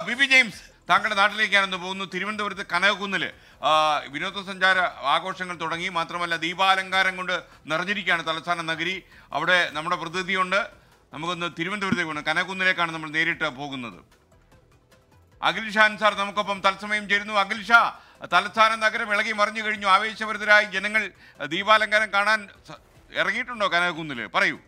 ബിബി James താങ്കളുടെ നാട്ടിലേക്കാണെന്ന് പോകുന്നു തിരുവനന്തപുരത്ത് കനകക്കുന്നില് ആ, വിനോദസഞ്ചാര ആഘോഷങ്ങൾ തുടങ്ങി മാത്രമല്ല ദീപാലങ്കാരം കൊണ്ട് നിറഞ്ഞിരിക്കുകയാണ് തലസ്ഥാന നഗരി അവിടെ നമ്മുടെ പ്രതിനിധിയുണ്ട് നമുക്കൊന്ന് തിരുവനന്തപുരത്തേക്ക് പോകണം കനകക്കുന്നിലേക്കാണ് നമ്മൾ നേരിട്ട് പോകുന്നത് അഖിൽ ഷാൻ സാർ നമുക്കൊപ്പം തത്സമയം ചേരുന്നു അഖിൽ ഷാ തലസ്ഥാന നഗരം ഇളകി മറിഞ്ഞു കഴിഞ്ഞു ആവേശഭരിതരായി ജനങ്ങൾ ദീപാലങ്കാരം കാണാൻ സ- ഇറങ്ങിയിട്ടുണ്ടോ കനകക്കുന്നില് പറയൂ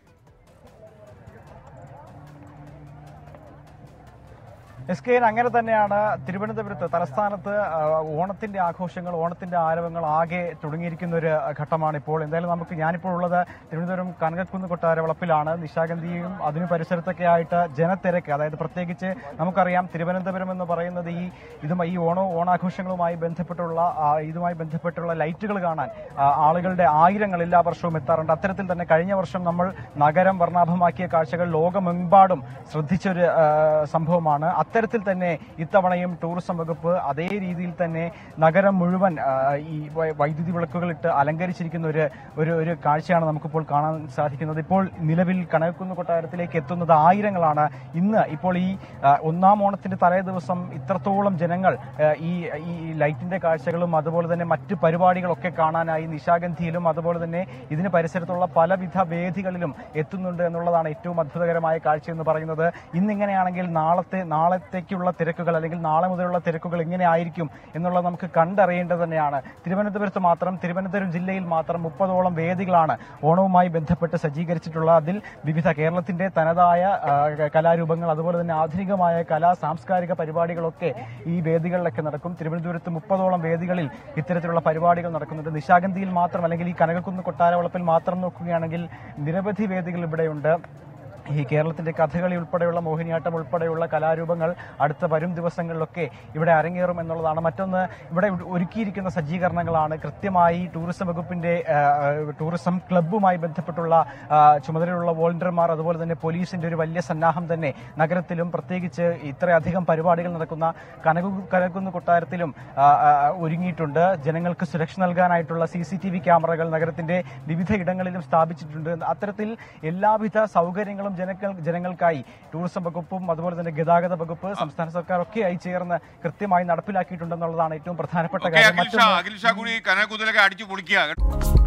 എസ് കെ അങ്ങനെ തന്നെയാണ് തിരുവനന്തപുരത്ത് തലസ്ഥാനത്ത് ആ, ഓണത്തിന്റെ ആഘോഷങ്ങൾ ഓണത്തിന്റെ ആരവങ്ങൾ ആകെ തുടങ്ങിയിരിക്കുന്ന ഒരു ഘട്ടമാണ് ഇപ്പോൾ എന്തായാലും നമുക്ക് ഞാനിപ്പോൾ ഉള്ളത് തിരുവനന്തപുരം കനകക്കുന്ന് കൊട്ടാര വളപ്പിലാണ് നിശാഗന്ധിയും അതിനു പരിസരത്തൊക്കെ ആയിട്ട് ജനത്തിരക്ക് അതായത് പ്രത്യേകിച്ച് നമുക്കറിയാം തിരുവനന്തപുരം എന്ന് പറയുന്നത് ഈ ഇതുമായി ഈ ഓണോ ഓണാഘോഷങ്ങളുമായി ബന്ധപ്പെട്ടുള്ള ആ, ഇതുമായി ബന്ധപ്പെട്ടുള്ള ലൈറ്റുകൾ കാണാൻ ആ, ആളുകളുടെ ആയിരങ്ങൾ എല്ലാ വർഷവും എത്താറുണ്ട് അത്തരത്തിൽ തന്നെ കഴിഞ്ഞ വർഷം നമ്മൾ നഗരം വർണ്ണാഭമാക്കിയ കാഴ്ചകൾ ലോകമെമ്പാടും ശ്രദ്ധിച്ചൊരു ആ, സംഭവമാണ് അത്തരത്തിൽ തന്നെ ഇത്തവണയും ടൂറിസം വകുപ്പ് അതേ രീതിയിൽ തന്നെ നഗരം മുഴുവൻ ആ, ഈ വൈ- വൈദ്യുതി വിളക്കുകളിട്ട് അലങ്കരിച്ചിരിക്കുന്ന ഒരു ഒരു ഒരു കാഴ്ചയാണ് നമുക്കിപ്പോൾ കാണാൻ സാധിക്കുന്നത് ഇപ്പോൾ നിലവിൽ കനകക്കുന്ന് കൊട്ടാരത്തിലേക്ക് എത്തുന്നത് ആയിരങ്ങളാണ് ഇന്ന് ഇപ്പോൾ ഈ ആ, ഒന്നാം ഓണത്തിന്റെ തലേ ദിവസം ഇത്രത്തോളം ജനങ്ങൾ ആ, ഈ ഈ ലൈറ്റിന്റെ കാഴ്ചകളും അതുപോലെ തന്നെ മറ്റ് പരിപാടികളൊക്കെ കാണാനായി നിശാഗന്ധിയിലും അതുപോലെ തന്നെ ഇതിന് പരിസരത്തുള്ള പലവിധ വേദികളിലും എത്തുന്നുണ്ട് എന്നുള്ളതാണ് ഏറ്റവും അത്ഭുതകരമായ കാഴ്ച എന്ന് പറയുന്നത് ഇന്നിങ്ങനെയാണെങ്കിൽ നാളത്തെ നാളത്തേക്കുള്ള തിരക്കുകൾ അല്ലെങ്കിൽ നാളെ മുതലുള്ള തിരക്കുകൾ എങ്ങനെ ആയിരിക്കും എന്നുള്ളത് നമുക്ക് കണ്ടറിയേണ്ടത് തന്നെയാണ് തിരുവനന്തപുരത്ത് മാത്രം തിരുവനന്തപുരം ജില്ലയിൽ മാത്രം മുപ്പതോളം വേദികളാണ് ഓണവുമായി ബന്ധപ്പെട്ട് സജ്ജീകരിച്ചിട്ടുള്ള അതിൽ വിവിധ കേരളത്തിന്റെ തനതായ ആ, കലാരൂപങ്ങൾ അതുപോലെ തന്നെ ആധുനികമായ കലാ സാംസ്കാരിക പരിപാടികളൊക്കെ ഈ വേദികളിലൊക്കെ നടക്കും തിരുവനന്തപുരത്ത് മുപ്പതോളം വേദികളിൽ ഇത്തരത്തിലുള്ള പരിപാടികൾ നടക്കുന്നുണ്ട് നിശാഗന്ധിയിൽ മാത്രം അല്ലെങ്കിൽ ഈ കനകക്കുന്ന് കൊട്ടാരവളപ്പിൽ മാത്രം നോക്കുകയാണെങ്കിൽ നിരവധി വേദികൾ ഇവിടെയുണ്ട് ഈ കേരളത്തിന്റെ കഥകളി ഉൾപ്പെടെയുള്ള മോഹിനിയാട്ടം ഉൾപ്പെടെയുള്ള കലാരൂപങ്ങൾ അടുത്ത വരും ദിവസങ്ങളിലൊക്കെ ഇവിടെ അരങ്ങേറും എന്നുള്ളതാണ് മറ്റൊന്ന് ഇവിടെ ഒരുക്കിയിരിക്കുന്ന സജ്ജീകരണങ്ങളാണ് കൃത്യമായി ടൂറിസം വകുപ്പിന്റെ ആ, ടൂറിസം ക്ലബ്ബുമായി ബന്ധപ്പെട്ടുള്ള ആ, ചുമതലയുള്ള വോളണ്ടിയർമാർ അതുപോലെ തന്നെ പോലീസിന്റെ ഒരു വലിയ സന്നാഹം തന്നെ നഗരത്തിലും പ്രത്യേകിച്ച് ഇത്രയധികം പരിപാടികൾ നടക്കുന്ന കനകു കനകുന്ന് കൊട്ടാരത്തിലും ആ, ആ, ഒരുങ്ങിയിട്ടുണ്ട് ജനങ്ങൾക്ക് സുരക്ഷ നൽകാനായിട്ടുള്ള സി സി ടി വി ക്യാമറകൾ നഗരത്തിന്റെ വിവിധ ഇടങ്ങളിലും സ്ഥാപിച്ചിട്ടുണ്ട് അത്തരത്തിൽ എല്ലാവിധ സൗകര്യങ്ങളും ജനങ്ങൾ ജനങ്ങൾക്കായി ടൂറിസം വകുപ്പും അതുപോലെ തന്നെ ഗതാഗത വകുപ്പ് സംസ്ഥാന സർക്കാർ ഒക്കെയായി ചേർന്ന് കൃത്യമായി നടപ്പിലാക്കിയിട്ടുണ്ടെന്നുള്ളതാണ് ഏറ്റവും പ്രധാനപ്പെട്ട ഓക്കെ കാര്യം അഖിൽ ഷാ മറ്റൊന്ന് അഖിൽ ഷാ കൂടി കനകക്കുന്നിലൊക്കെ അടിച്ചു പൊളിക്കുക